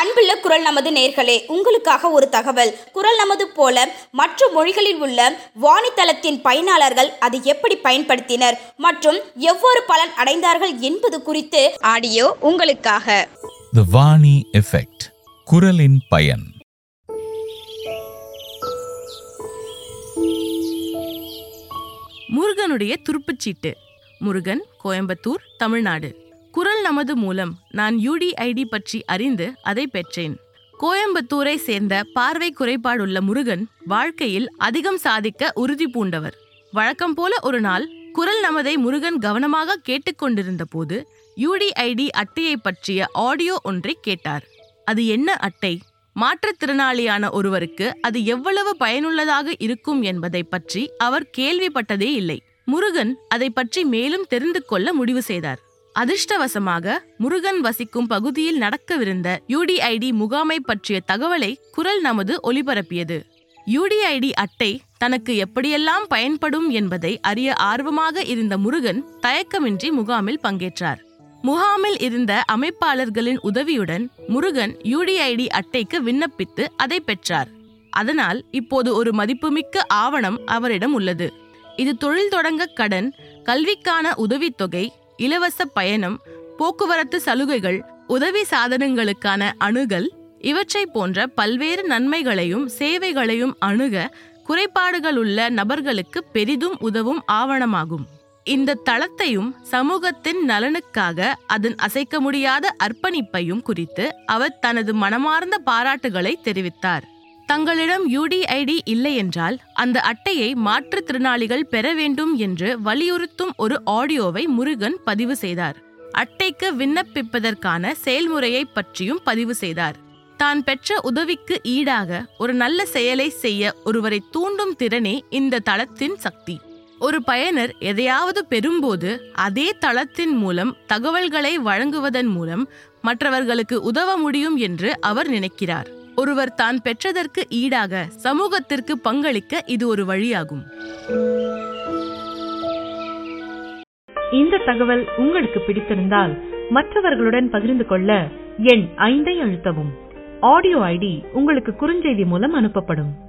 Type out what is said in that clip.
அன்புள்ள குரல் நமது நேர்களே உங்களுக்காக ஒரு தகவல் குரல் நமது போல மற்ற மொழிகளில் உள்ள வாணித்தளத்தின் பயனாளர்கள் அதை எப்படி பயன்படுத்தினர் மற்றும் எவ்வாறு பலன் அடைந்தார்கள் என்பது குறித்து ஆடியோ உங்களுக்காக த வாணி எஃபெக்ட் குரலின் பயன் முருகனுடைய துருப்புச்சீட்டு முருகன் கோயம்புத்தூர் தமிழ்நாடு குரல் நமது மூலம் நான் யூடிஐடி பற்றி அறிந்து அதை பெற்றேன் கோயம்புத்தூரை சேர்ந்த பார்வை குறைபாடுள்ள முருகன் வாழ்க்கையில் அதிகம் சாதிக்க உறுதி பூண்டவர் வழக்கம் போல ஒரு நாள் குரல் நமதை முருகன் கவனமாக கேட்டுக்கொண்டிருந்த போது யூடிஐடி அட்டையை பற்றிய ஆடியோ ஒன்றை கேட்டார் அது என்ன அட்டை மாற்றுத்திறனாளியான ஒருவருக்கு அது எவ்வளவு பயனுள்ளதாக இருக்கும் என்பதை பற்றி அவர் கேள்விப்பட்டதே இல்லை முருகன் அதை பற்றி மேலும் தெரிந்து கொள்ள முடிவு செய்தார் அதிர்ஷ்டவசமாக முருகன் வசிக்கும் பகுதியில் நடக்கவிருந்த யூடிஐடி முகாமை பற்றிய தகவலை குரல் நமது ஒலிபரப்பியது யூடிஐடி அட்டை தனக்கு எப்படியெல்லாம் பயன்படும் என்பதை அறிய ஆர்வமாக இருந்த முருகன் தயக்கமின்றி முகாமில் பங்கேற்றார் முகாமில் இருந்த அமைப்பாளர்களின் உதவியுடன் முருகன் யூடிஐடி அட்டைக்கு விண்ணப்பித்து அதை பெற்றார் அதனால் இப்போது ஒரு மதிப்புமிக்க ஆவணம் அவரிடம் உள்ளது இது தொழில் தொடங்க கடன் கல்விக்கான உதவித்தொகை இலவச பயணம் போக்குவரத்து சலுகைகள் உதவி சாதனங்களுக்கான அணுகல் இவற்றை போன்ற பல்வேறு நன்மைகளையும் சேவைகளையும் அணுக குறைபாடுகளுள்ள நபர்களுக்கு பெரிதும் உதவும் ஆவணமாகும் இந்த தளத்தையும் சமூகத்தின் நலனுக்காக அதன் அசைக்க முடியாத அர்ப்பணிப்பையும் குறித்து அவர் தனது மனமார்ந்த பாராட்டுகளை தெரிவித்தார் தங்களிடம் யூடிஐடி இல்லை என்றால் அந்த அட்டையை மாற்றுத்திறனாளிகள் பெற வேண்டும் என்று வலியுறுத்தும் ஒரு ஆடியோவை முருகன் பதிவு செய்தார் அட்டைக்கு விண்ணப்பிப்பதற்கான செயல்முறையை பற்றியும் பதிவு செய்தார் தான் பெற்ற உதவிக்கு ஈடாக ஒரு நல்ல செயலை செய்ய ஒருவரை தூண்டும் திறனே இந்த தளத்தின் சக்தி ஒரு பயனர் எதையாவது பெறும்போது அதே தளத்தின் மூலம் தகவல்களை வழங்குவதன் மூலம் மற்றவர்களுக்கு உதவ முடியும் என்று அவர் நினைக்கிறார் ஒருவர் தான் பெற்றதற்கு ஈடாக சமூகத்திற்கு பங்களிக்க இது ஒரு வழியாகும் இந்த தகவல் உங்களுக்கு பிடித்திருந்தால் மற்றவர்களுடன் பகிர்ந்து கொள்ள எண் ஐந்தை அழுத்தவும் ஆடியோ ஐடி உங்களுக்கு குறுஞ்செய்தி மூலம் அனுப்பப்படும்